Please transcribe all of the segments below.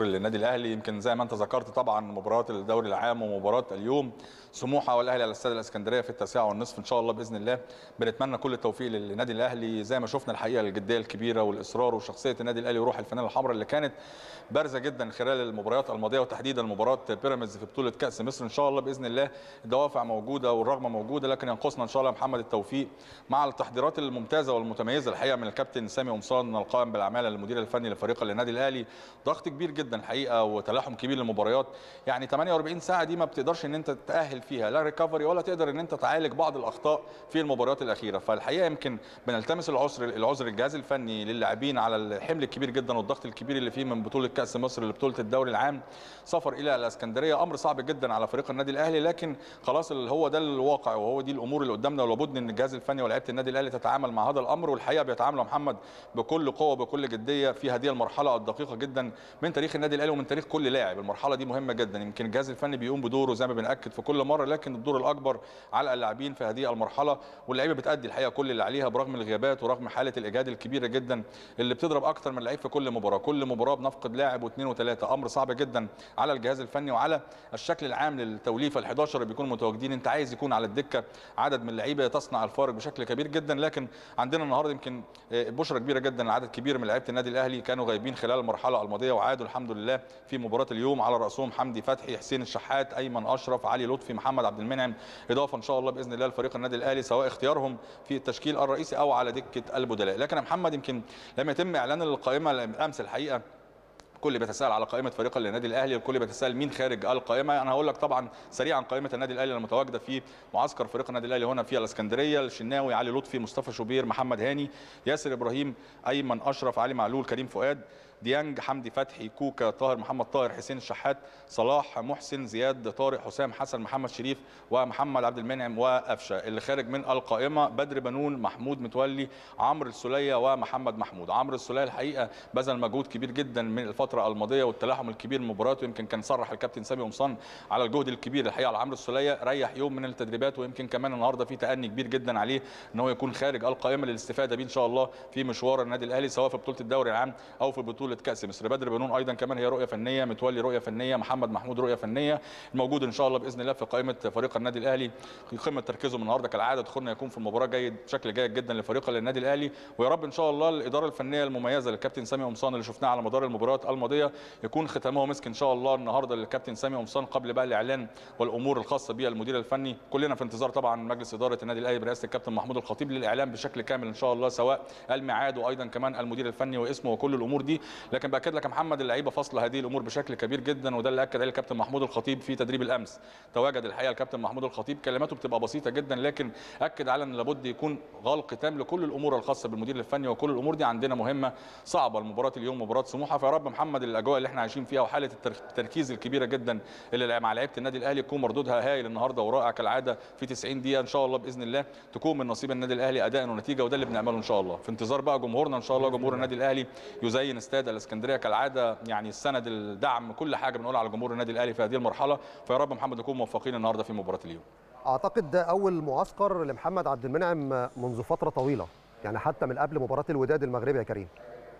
للنادي الاهلي يمكن زي ما انت ذكرت طبعا مباراه الدوري العام ومباراه اليوم سموحه والاهلي على استاد الاسكندريه في التاسعه والنصف ان شاء الله باذن الله بنتمنى كل التوفيق للنادي الاهلي زي ما شفنا الحقيقه الجديه الكبيره والاصرار وشخصيه النادي الاهلي وروح الفانيلا الحمراء اللي كانت بارزه جدا خلال المباريات الماضيه وتحديدا مباراه بيراميدز في بطوله كاس مصر ان شاء الله باذن الله الدوافع موجوده والرغبه موجوده لكن ينقصنا ان شاء الله محمد التوفيق مع التحضيرات الممتازه والمتميزه الحقيقه من الكابتن سامي قمصان القائم بالاعمال المدير الفني لفريق النادي الاهلي ضغط كبير جدا الحقيقه وتلاحم كبير للمباريات يعني 48 ساعه دي ما بتقدرش ان انت تتاهل فيها لا ريكفري ولا تقدر ان انت تعالج بعض الاخطاء في المباريات الاخيره فالحقيقه يمكن بنلتمس العذر العذر الجهاز الفني للاعبين على الحمل الكبير جدا والضغط الكبير اللي فيه من بطوله كاس مصر لبطوله الدوري العام سفر الى الاسكندريه امر صعب جدا على فريق النادي الاهلي لكن خلاص اللي هو ده الواقع وهو دي الامور اللي قدامنا ولابد ان الجهاز الفني ولاعيبه النادي الاهلي تتعامل مع هذا الامر والحقيقه بيتعاملوا محمد بكل قوه وبكل جديه في هذه المرحله الدقيقه جدا من تاريخ النادي الاهلي ومن تاريخ كل لاعب المرحله دي مهمه جدا يمكن الجهاز الفني بيقوم بدوره زي ما بناكد في كل مره لكن الدور الاكبر على اللاعبين في هذه المرحله واللعيبه بتادي الحقيقه كل اللي عليها برغم الغيابات ورغم حاله الاجهاد الكبيره جدا اللي بتضرب اكتر من لعيب في كل مباراه كل مباراه بنفقد لاعب واثنين وثلاثه امر صعب جدا على الجهاز الفني وعلى الشكل العام للتوليفه ال11 اللي بيكونوا متواجدين انت عايز يكون على الدكه عدد من اللعيبه تصنع الفارق بشكل كبير جدا لكن عندنا النهارده يمكن بشره كبيره جدا عدد كبير من لعيبه النادي الاهلي كانوا غايبين خلال المرحله الماضيه وعادوا الحمد لله في مباراه اليوم على راسهم حمدي فتحي حسين الشحات ايمن اشرف علي لطفي محمد عبد المنعم اضافه ان شاء الله باذن الله لفريق النادي الاهلي سواء اختيارهم في التشكيل الرئيسي او على دكه البدلاء لكن يا محمد يمكن لم يتم اعلان القائمه امس الحقيقه الكل بيتساءل على قائمه فريق النادي الاهلي الكل بيتساءل مين خارج القائمه انا هقول لك طبعا سريعا قائمه النادي الاهلي المتواجده في معسكر فريق النادي الاهلي هنا في الاسكندريه الشناوي علي لطفي مصطفى شوبير محمد هاني ياسر ابراهيم ايمن اشرف علي معلول كريم فؤاد ديانج حمدي فتحي كوكا طاهر محمد طاهر حسين الشحات صلاح محسن زياد طارق حسام حسن محمد شريف ومحمد عبد المنعم وقفشه اللي خارج من القائمه بدر بنون محمود متولي عمرو السوليه ومحمد محمود عمرو السوليه الحقيقه بذل مجهود كبير جدا من الفتره الماضيه والتلاحم الكبير من المباريات ويمكن كان صرح الكابتن سامي قمصان على الجهد الكبير الحقيقه على عمرو السوليه ريح يوم من التدريبات ويمكن كمان النهارده في تاني كبير جدا عليه ان هو يكون خارج القائمه للاستفاده بيه ان شاء الله في مشوار النادي الاهلي سواء في بطوله الدوري العام او في بطوله كاس مصر بدر بنون ايضا كمان هي رؤيه فنيه متولي رؤيه فنيه محمد محمود رؤيه فنيه الموجود ان شاء الله باذن الله في قائمه فريق النادي الاهلي في قمه تركيزهم النهارده كالعاده دخولنا يكون في المباراه جيد بشكل جيد جدا لفريق النادي الاهلي ويا رب ان شاء الله الاداره الفنيه المميزه للكابتن سامي قمصان اللي شفناها على مدار المباريات الماضيه يكون ختامه مسك ان شاء الله النهارده للكابتن سامي قمصان قبل بقى الاعلان والامور الخاصه بيه المدير الفني كلنا في انتظار طبعا مجلس اداره النادي الاهلي برئاسه الكابتن محمود الخطيب للاعلان بشكل كامل ان شاء الله سواء الميعاد وايضا كمان المدير الفني واسمه وكل الامور دي لكن باكد لك يا محمد اللعيبه فاصله هذه الامور بشكل كبير جدا وده اللي اكد عليه الكابتن محمود الخطيب في تدريب الامس تواجد الحقيقه الكابتن محمود الخطيب كلماته بتبقى بسيطه جدا لكن اكد على ان لابد يكون غلق تام لكل الامور الخاصه بالمدير الفني وكل الامور دي عندنا مهمه صعبه المباراه اليوم مباراه سموحه فيا رب محمد الاجواء اللي احنا عايشين فيها وحاله التركيز الكبيره جدا اللي مع لعيبه النادي الاهلي يكون مردودها هايل النهارده ورائع كالعاده في 90 دقيقه ان شاء الله باذن الله تكون من نصيب النادي الاهلي اداء ونتيجه وده اللي بنعمله ان شاء الله في انتظار بقى جمهورنا ان شاء الله جمهور النادي الاهلي يزين استاد الاسكندريه كالعاده يعني السند الدعم كل حاجه بنقول على جمهور النادي الاهلي في هذه المرحله فيا رب محمد نكون موفقين النهارده في مباراه اليوم اعتقد ده اول معسكر لمحمد عبد المنعم منذ فتره طويله يعني حتى من قبل مباراه الوداد المغربي يا كريم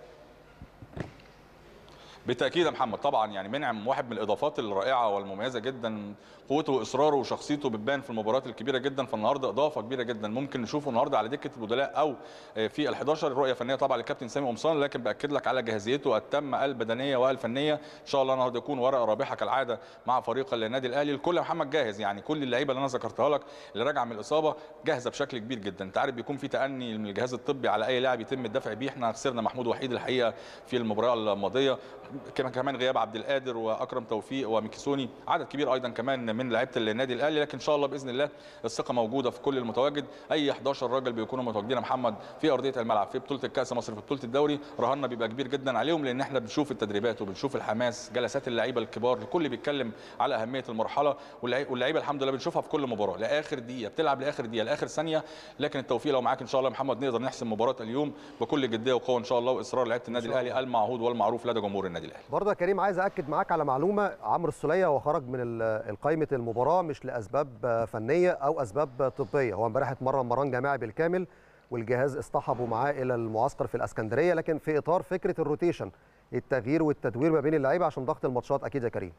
بالتاكيد يا محمد طبعا يعني منعم واحد من الاضافات الرائعه والمميزه جدا قوته واصراره وشخصيته بتبان في المباريات الكبيره جدا فالنهارده اضافه كبيره جدا ممكن نشوفه النهارده على دكه البدلاء او في ال11 رؤيه فنيه طبعا للكابتن سامي قمصان لكن باكد لك على جاهزيته التامه البدنيه والفنيه ان شاء الله النهارده يكون ورقه رابحه كالعاده مع فريق النادي الاهلي الكل يا محمد جاهز يعني كل اللعيبه اللي انا ذكرتها لك اللي راجعه من الاصابه جاهزه بشكل كبير جدا انت عارف بيكون في تاني من الجهاز الطبي على اي لاعب يتم الدفع بيه احنا خسرنا محمود وحيد الحقيقه في المباراه الماضيه كمان غياب عبد القادر واكرم توفيق وميكيسوني عدد كبير ايضا كمان من لعيبه النادي الاهلي لكن ان شاء الله باذن الله الثقه موجوده في كل المتواجد اي 11 راجل بيكونوا متواجدين محمد في ارضيه الملعب في بطوله الكاس مصر في بطوله الدوري رهاننا بيبقى كبير جدا عليهم لان احنا بنشوف التدريبات وبنشوف الحماس جلسات اللعيبه الكبار الكل بيتكلم على اهميه المرحله واللعيبه الحمد لله بنشوفها في كل مباراه لاخر دقيقه بتلعب لاخر دقيقه لاخر ثانيه لكن التوفيق لو معاك ان شاء الله محمد نقدر نحسم مباراه اليوم بكل جديه وقوه ان شاء الله واصرار لعيبه النادي الاهلي المعهود والمعروف لدى جمهور النادي الاهلي برضه يا كريم عايز اكد معاك على معلومه عمرو السوليه هو خرج من قائمه المباراه مش لاسباب فنيه او اسباب طبيه هو امبارح اتمرن مران جماعي بالكامل والجهاز اصطحبوا معاه الى المعسكر في الاسكندريه لكن في اطار فكره الروتيشن التغيير والتدوير ما بين اللعيبه عشان ضغط الماتشات اكيد يا كريم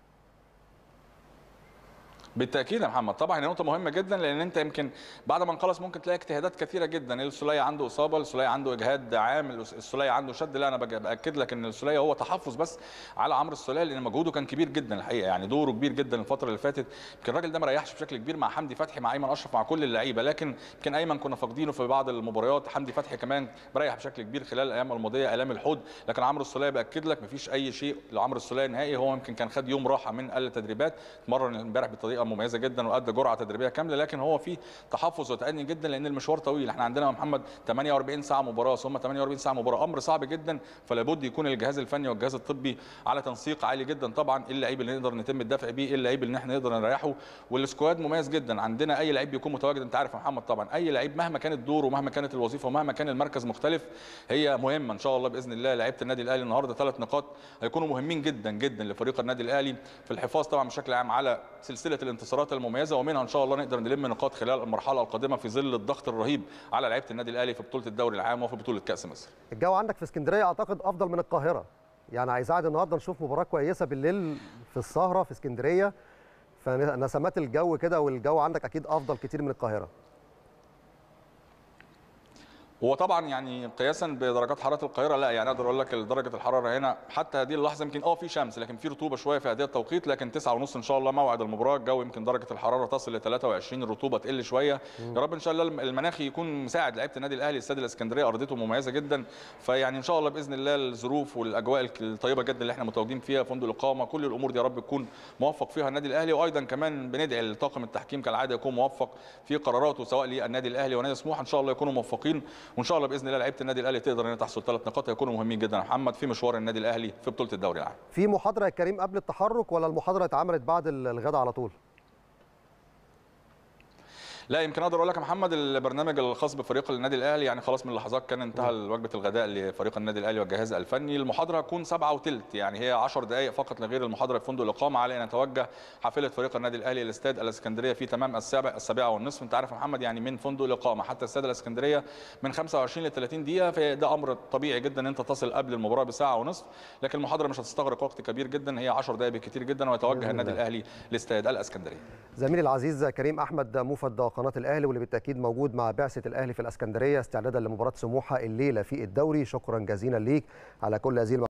بالتاكيد يا محمد طبعا هي نقطه مهمه جدا لان انت يمكن بعد ما نخلص ممكن تلاقي اجتهادات كثيره جدا السوليه عنده اصابه السوليه عنده اجهاد عام السوليه عنده شد لا انا باكد لك ان السوليه هو تحفظ بس على عمرو السوليه لان مجهوده كان كبير جدا الحقيقه يعني دوره كبير جدا الفتره اللي فاتت يمكن الراجل ده ما ريحش بشكل كبير مع حمدي فتحي مع ايمن اشرف مع كل اللعيبه لكن يمكن ايمن كنا فاقدينه في بعض المباريات حمدي فتحي كمان مريح بشكل كبير خلال الايام الماضيه الام الحوض لكن عمرو السوليه باكد لك ما فيش اي شيء لعمرو السوليه نهائي هو يمكن كان خد يوم راحه من التدريبات اتمرن امبارح بطريقه مميزه جدا وادى جرعه تدريبيه كامله لكن هو في تحفظ وتأني جدا لان المشوار طويل احنا عندنا يا محمد 48 ساعه مباراه ثم 48 ساعه مباراه امر صعب جدا فلا بد يكون الجهاز الفني والجهاز الطبي على تنسيق عالي جدا طبعا ايه اللعيب اللي نقدر نتم الدفع بيه ايه اللعيب اللي احنا نقدر نريحه والسكواد مميز جدا عندنا اي لعيب بيكون متواجد انت عارف يا محمد طبعا اي لعيب مهما كانت دوره ومهما كانت الوظيفه ومهما كان المركز مختلف هي مهمه ان شاء الله باذن الله لعيبه النادي الاهلي النهارده ثلاث نقاط هيكونوا مهمين جدا جدا لفريق النادي الاهلي في الحفاظ طبعا بشكل عام على سلسله الانتصارات المميزه ومنها ان شاء الله نقدر نلم نقاط خلال المرحله القادمه في ظل الضغط الرهيب على لعيبه النادي الاهلي في بطوله الدوري العام وفي بطوله كاس مصر. الجو عندك في اسكندريه اعتقد افضل من القاهره يعني عايزاعد النهارده نشوف مباراه كويسه بالليل في السهره في اسكندريه فنسمات الجو كده والجو عندك اكيد افضل كتير من القاهره. هو طبعا يعني قياسا بدرجات حراره القاهره لا يعني اقدر اقول لك درجه الحراره هنا حتى هذه اللحظه يمكن اه في شمس لكن في رطوبه شويه في هذه التوقيت لكن 9 ونص ان شاء الله موعد المباراه الجو يمكن درجه الحراره تصل ل 23 الرطوبه تقل شويه يا رب ان شاء الله المناخي يكون مساعد لعيبه النادي الاهلي استاد الاسكندريه ارضيته مميزه جدا فيعني ان شاء الله باذن الله الظروف والاجواء الطيبه جدا اللي احنا متواجدين فيها فندق الاقامه كل الامور دي يا رب تكون موفق فيها النادي الاهلي وايضا كمان بندعي لطاقم التحكيم كالعاده يكون موفق في قراراته سواء للنادي الاهلي ونادي سموحه ان شاء الله يكونوا موفقين وان شاء الله باذن الله لعيبه النادي الاهلي تقدر ان تحصل ثلاث نقاط هيكونوا مهمين جدا يا محمد في مشوار النادي الاهلي في بطوله الدوري العام. في محاضره يا كريم قبل التحرك ولا المحاضره اتعملت بعد الغداء على طول؟ لا يمكن اقدر اقول لك يا محمد البرنامج الخاص بفريق النادي الاهلي يعني خلاص من لحظات كان انتهى وجبه الغداء لفريق النادي الاهلي والجهاز الفني المحاضره هتكون سبعة وثلث يعني هي 10 دقائق فقط لغير المحاضره في فندق الاقامه على ان نتوجه حافله فريق النادي الاهلي الاستاد الاسكندريه في تمام السابع السابعه والنصف انت عارف يا محمد يعني من فندق الاقامه حتى استاد الاسكندريه من 25 ل 30 دقيقه فده امر طبيعي جدا ان انت تصل قبل المباراه بساعه ونصف لكن المحاضره مش هتستغرق وقت كبير جدا هي 10 دقائق بالكثير جدا ويتوجه النادي الاهلي لاستاد الاسكندريه زميلي العزيز كريم احمد موفد قناه الاهلي واللي بالتاكيد موجود مع بعثه الاهلي في الاسكندريه استعدادا لمباراه سموحه الليله في الدوري شكرا جزيلا ليك على كل هذه